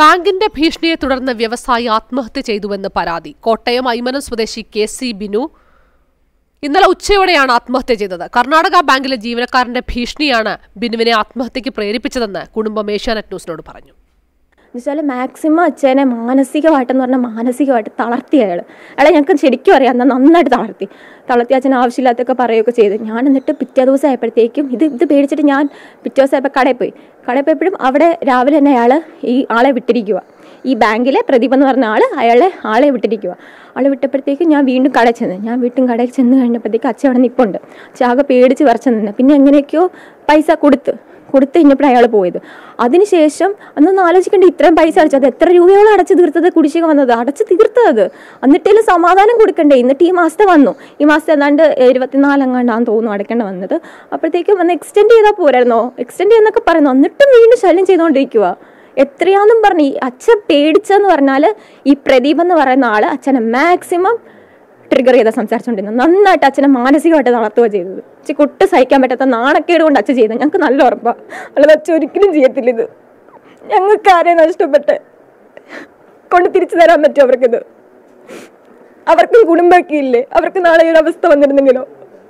ബാങ്കിന്റെ ഭീഷണിയെ തുടർന്ന് വ്യവസായി ആത്മഹത്യ ചെയ്തുവെന്ന് പരാതി കോട്ടയം ഐമനം സ്വദേശി കെ സി ബിനു ഇന്നലെ ഉച്ചയോടെയാണ് ആത്മഹത്യ ചെയ്തത് കർണാടക ബാങ്കിലെ ജീവനക്കാരന്റെ ഭീഷണിയാണ് ബിനുവിനെ ആത്മഹത്യക്ക് പ്രേരിപ്പിച്ചതെന്ന് കുടുംബം ഏഷ്യാനെറ്റ് ന്യൂസിനോട് പറഞ്ഞു എന്നുവെച്ചാൽ മാക്സിമം അച്ഛനെ മാനസികമായിട്ടെന്ന് പറഞ്ഞാൽ മാനസികമായിട്ട് തളർത്തി അയാൾ അയാളെ ഞങ്ങൾക്ക് ശരിക്കും അറിയാം എന്നാൽ നന്നായിട്ട് തളർത്തി തളർത്തി അച്ഛൻ ആവശ്യമില്ലാത്തൊക്കെ പറയുകയൊക്കെ ചെയ്തു ഞാൻ എന്നിട്ട് പിറ്റേ ദിവസം ആയപ്പോഴത്തേക്കും ഇത് ഇത് പേടിച്ചിട്ട് ഞാൻ പിറ്റേ ദിവസം ആയപ്പോൾ കടയിൽ പോയി കടയിൽ പോയപ്പോഴും അവിടെ രാവിലെ തന്നെ അയാൾ ഈ ആളെ വിട്ടിരിക്കുക ഈ ബാങ്കിലെ പ്രദീപ് എന്ന് പറഞ്ഞ ആൾ അയാളെ ആളെ വിട്ടിരിക്കുക ആളെ വിട്ടപ്പോഴത്തേക്കും ഞാൻ വീണ്ടും കടയിൽ ചെന്ന് ഞാൻ വീണ്ടും കടയിൽ ചെന്ന് കഴിഞ്ഞപ്പോഴത്തേക്ക് അച്ഛൻ അവിടെ നിൽപ്പുണ്ട് അച്ഛൻ ആകെ പേടിച്ച് വരച്ച് നിന്ന് പിന്നെ എങ്ങനെയൊക്കെയോ പൈസ കൊടുത്ത് കൊടുത്തു കഴിഞ്ഞപ്പോൾ അയാൾ പോയത് അതിനുശേഷം അന്നൊന്ന് ആലോചിക്കേണ്ട ഇത്രയും പൈസ അടച്ചു അത് എത്ര രൂപയോളം അടച്ചു തീർത്തത് കുടിശ്ശിക വന്നത് അടച്ചു തീർത്തത് എന്നിട്ടേലും സമാധാനം കൊടുക്കണ്ടേ എന്നിട്ട് ഈ മാസത്തെ വന്നു ഈ മാസത്തെ ഏതാണ്ട് ഇരുപത്തിനാലെങ്ങാണ്ടാന്ന് തോന്നുന്നു അടയ്ക്കേണ്ട വന്നത് അപ്പോഴത്തേക്കും ഒന്ന് എക്സ്റ്റെൻഡ് ചെയ്താൽ പോരായിരുന്നോ എക്സ്റ്റെൻഡ് ചെയ്യുന്നൊക്കെ പറയുന്നു എന്നിട്ടും വീണ്ടും ശല്യം ചെയ്തുകൊണ്ടിരിക്കുക എത്രയാന്നും പറഞ്ഞ് ഈ അച്ഛൻ പേടിച്ചെന്ന് പറഞ്ഞാൽ ഈ പ്രദീപ് എന്ന് പറയുന്ന ആൾ അച്ഛനെ മാക്സിമം ട്രിഗർ ചെയ്ത സംസാരിച്ചുകൊണ്ടിരുന്നത് നന്നായിട്ട് അച്ഛനെ മാനസികമായിട്ട് തളർത്തുക ചെയ്തത് അച്ഛൻ കൊട്ട് സഹിക്കാൻ പറ്റാത്ത നാണക്കേട് കൊണ്ട് അച്ഛൻ ചെയ്തത് ഞങ്ങൾക്ക് നല്ല ഉറപ്പാണ് അല്ലാതെ അച്ഛൻ ഒരിക്കലും ചെയ്യത്തില്ല ഇത് ഞങ്ങൾക്ക് ആരെയും നഷ്ടപ്പെട്ട് കൊണ്ട് തിരിച്ചു തരാൻ പറ്റും അവർക്കിത് അവർക്ക് കുടുംബമൊക്കെ ഇല്ലേ അവർക്ക് നാളെ ഈ ഒരു അവസ്ഥ വന്നിരുന്നെങ്കിലോ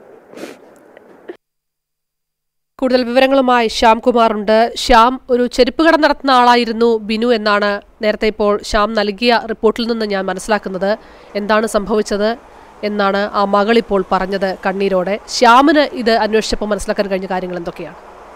കൂടുതൽ വിവരങ്ങളുമായി ശ്യാം കുമാറുണ്ട് ശ്യാം ഒരു ചെരുപ്പ് കട നടത്തുന്ന ആളായിരുന്നു ബിനു എന്നാണ് നേരത്തെ ഇപ്പോൾ ശ്യാം നൽകിയ റിപ്പോർട്ടിൽ നിന്ന് ഞാൻ മനസ്സിലാക്കുന്നത് എന്താണ് സംഭവിച്ചത് എന്നാണ് ആ മകൾ ഇപ്പോൾ പറഞ്ഞത് കണ്ണീരോടെ ശ്യാമിന് ഇത് അന്വേഷിച്ചപ്പോൾ മനസ്സിലാക്കാൻ കഴിഞ്ഞ കാര്യങ്ങൾ എന്തൊക്കെയാണ്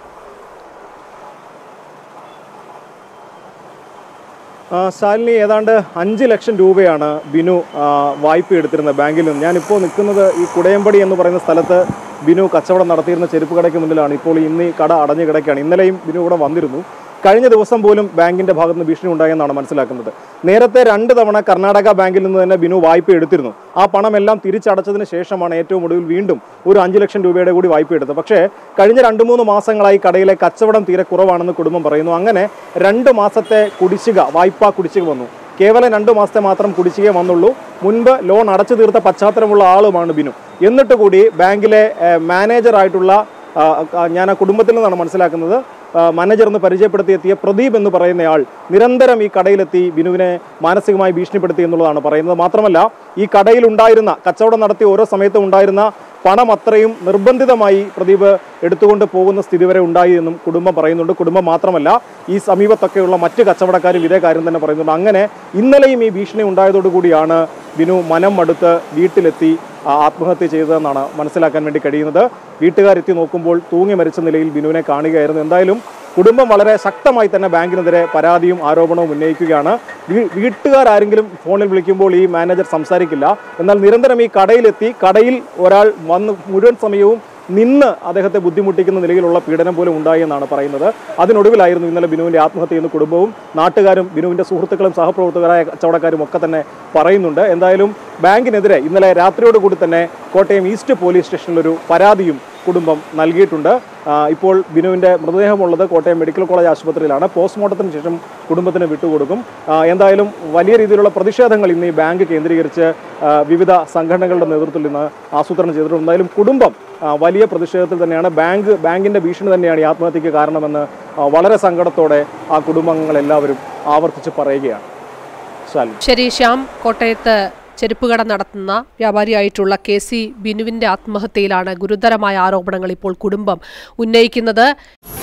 ആ, ശാലിനി ഏതാണ്ട് അഞ്ച് ലക്ഷം രൂപയാണ് ബിനു ആ, വായ്പ എടുത്തിരുന്നത് ബാങ്കിൽ നിന്ന് ഞാനിപ്പോൾ നിൽക്കുന്നത് ഈ കുടയമ്പടി എന്ന് പറയുന്ന സ്ഥലത്ത് ബിനു കച്ചവടം നടത്തിയിരുന്ന ചെരുപ്പ് കടയ്ക്ക് മുന്നിലാണ് ഇപ്പോൾ ഇന്ന് ഈ കട അടഞ്ഞു കിടക്കുകയാണ് ഇന്നലെയും ബിനു ഇവിടെ വന്നിരുന്നു കഴിഞ്ഞ ദിവസം പോലും ബാങ്കിന്റെ ഭാഗത്ത് നിന്ന് ഭീഷണി ഉണ്ടായെന്നാണ് മനസ്സിലാക്കുന്നത് നേരത്തെ രണ്ട് തവണ കർണാടക ബാങ്കിൽ നിന്ന് തന്നെ ബിനു വായ്പ എടുത്തിരുന്നു ആ പണമെല്ലാം തിരിച്ചടച്ചതിന് ശേഷമാണ് ഏറ്റവും ഒടുവിൽ വീണ്ടും ഒരു അഞ്ച് ലക്ഷം രൂപയുടെ കൂടി വായ്പ എടുത്തത് പക്ഷേ കഴിഞ്ഞ രണ്ട് മൂന്ന് മാസങ്ങളായി കടയിലെ കച്ചവടം തീരെ കുറവാണെന്ന് കുടുംബം പറയുന്നു അങ്ങനെ രണ്ട് മാസത്തെ കുടിശ്ശിക വായ്പാ കുടിശ്ശിക വന്നു കേവലം രണ്ട് മാസത്തെ മാത്രം കുടിശ്ശിക വന്നുള്ളൂ മുൻപ് ലോൺ അടച്ചു തീർത്ത പശ്ചാത്തലമുള്ള ആളുമാണ് ബിനു എന്നിട്ട് കൂടി ബാങ്കിലെ ഏഹ്, മാനേജറായിട്ടുള്ള ആ, ആ, ഞാൻ ആ കുടുംബത്തിൽ നിന്നാണ് മനസ്സിലാക്കുന്നത് ആ, മാനേജർ എന്ന് പരിചയപ്പെടുത്തിയെത്തിയ പ്രദീപ് എന്ന് പറയുന്നയാൾ നിരന്തരം ഈ കടയിലെത്തി ബിനുവിനെ മാനസികമായി ഭീഷണിപ്പെടുത്തി എന്നുള്ളതാണ് പറയുന്നത് മാത്രമല്ല ഈ കടയിൽ ഉണ്ടായിരുന്ന കച്ചവടം നടത്തിയ ഓരോ സമയത്തും ഉണ്ടായിരുന്ന പണം അത്രയും നിർബന്ധിതമായി പ്രദീപ് എടുത്തുകൊണ്ട് പോകുന്ന സ്ഥിതി വരെ ഉണ്ടായി എന്നും കുടുംബം പറയുന്നുണ്ട് കുടുംബം മാത്രമല്ല ഈ സമീപത്തൊക്കെയുള്ള മറ്റ് കച്ചവടക്കാരും ഇതേ കാര്യം തന്നെ പറയുന്നുണ്ട് അങ്ങനെ ഇന്നലെയും ഈ ഭീഷണി ഉണ്ടായതോടുകൂടിയാണ് ബിനു മനം മടുത്ത് വീട്ടിലെത്തി ആ, ആത്മഹത്യ ചെയ്തതെന്നാണ് മനസ്സിലാക്കാൻ വേണ്ടി കഴിയുന്നത് വീട്ടുകാരെത്തി നോക്കുമ്പോൾ തൂങ്ങി മരിച്ച നിലയിൽ ബിനുവിനെ കാണുകയായിരുന്നു എന്തായാലും കുടുംബം വളരെ ശക്തമായി തന്നെ ബാങ്കിനെതിരെ പരാതിയും ആരോപണവും ഉന്നയിക്കുകയാണ് വീ- വീട്ടുകാരാരെങ്കിലും ഫോണിൽ വിളിക്കുമ്പോൾ ഈ മാനേജർ സംസാരിക്കില്ല എന്നാൽ നിരന്തരം ഈ കടയിലെത്തി കടയിൽ ഒരാൾ വന്ന് മുഴുവൻ സമയവും നിന്ന് അദ്ദേഹത്തെ ബുദ്ധിമുട്ടിക്കുന്ന നിലയിലുള്ള പീഡനം പോലും ഉണ്ടായി എന്നാണ് പറയുന്നത് അതിനൊടുവിലായിരുന്നു ഇന്നലെ ബിനുവിന്റെ ആത്മഹത്യ എന്ന് കുടുംബവും നാട്ടുകാരും ബിനുവിന്റെ സുഹൃത്തുക്കളും സഹപ്രവർത്തകരായ കച്ചവടക്കാരും ഒക്കെ തന്നെ പറയുന്നുണ്ട് എന്തായാലും ബാങ്കിനെതിരെ ഇന്നലെ രാത്രിയോടുകൂടി തന്നെ കോട്ടയം ഈസ്റ്റ് പോലീസ് സ്റ്റേഷനിൽ ഒരു പരാതിയും കുടുംബം നൽകിയിട്ടുണ്ട് ആ, ഇപ്പോൾ ബിനുവിന്റെ മൃതദേഹമുള്ളത് കോട്ടയം മെഡിക്കൽ കോളേജ് ആശുപത്രിയിലാണ് പോസ്റ്റ്മോർട്ടത്തിന് ശേഷം കുടുംബത്തിന് വിട്ടുകൊടുക്കും ആ, എന്തായാലും വലിയ രീതിയിലുള്ള പ്രതിഷേധങ്ങൾ ഇന്ന് ഈ ബാങ്ക് കേന്ദ്രീകരിച്ച് ആ, വിവിധ സംഘടനകളുടെ നേതൃത്വത്തിൽ ഇന്ന് ആസൂത്രണം ചെയ്തിട്ടുണ്ട് എന്തായാലും കുടുംബം ആ, വലിയ പ്രതിഷേധത്തിൽ തന്നെയാണ് ബാങ്ക് ബാങ്കിന്റെ ഭീഷണി തന്നെയാണ് ഈ ആത്മഹത്യക്ക് കാരണമെന്ന് ആ, വളരെ സങ്കടത്തോടെ ആ കുടുംബാംഗങ്ങൾ എല്ലാവരും ആവർത്തിച്ച് പറയുകയാണ് ശാലിനി ശരി ശ്യാം കോട്ടയത്ത് ചെരുപ്പുകട നടത്തുന്ന വ്യാപാരിയായിട്ടുള്ള കെ സി ബിനുവിന്റെ ആത്മഹത്യയിലാണ് ഗുരുതരമായ ആരോപണങ്ങൾ ഇപ്പോൾ കുടുംബം ഉന്നയിക്കുന്നത്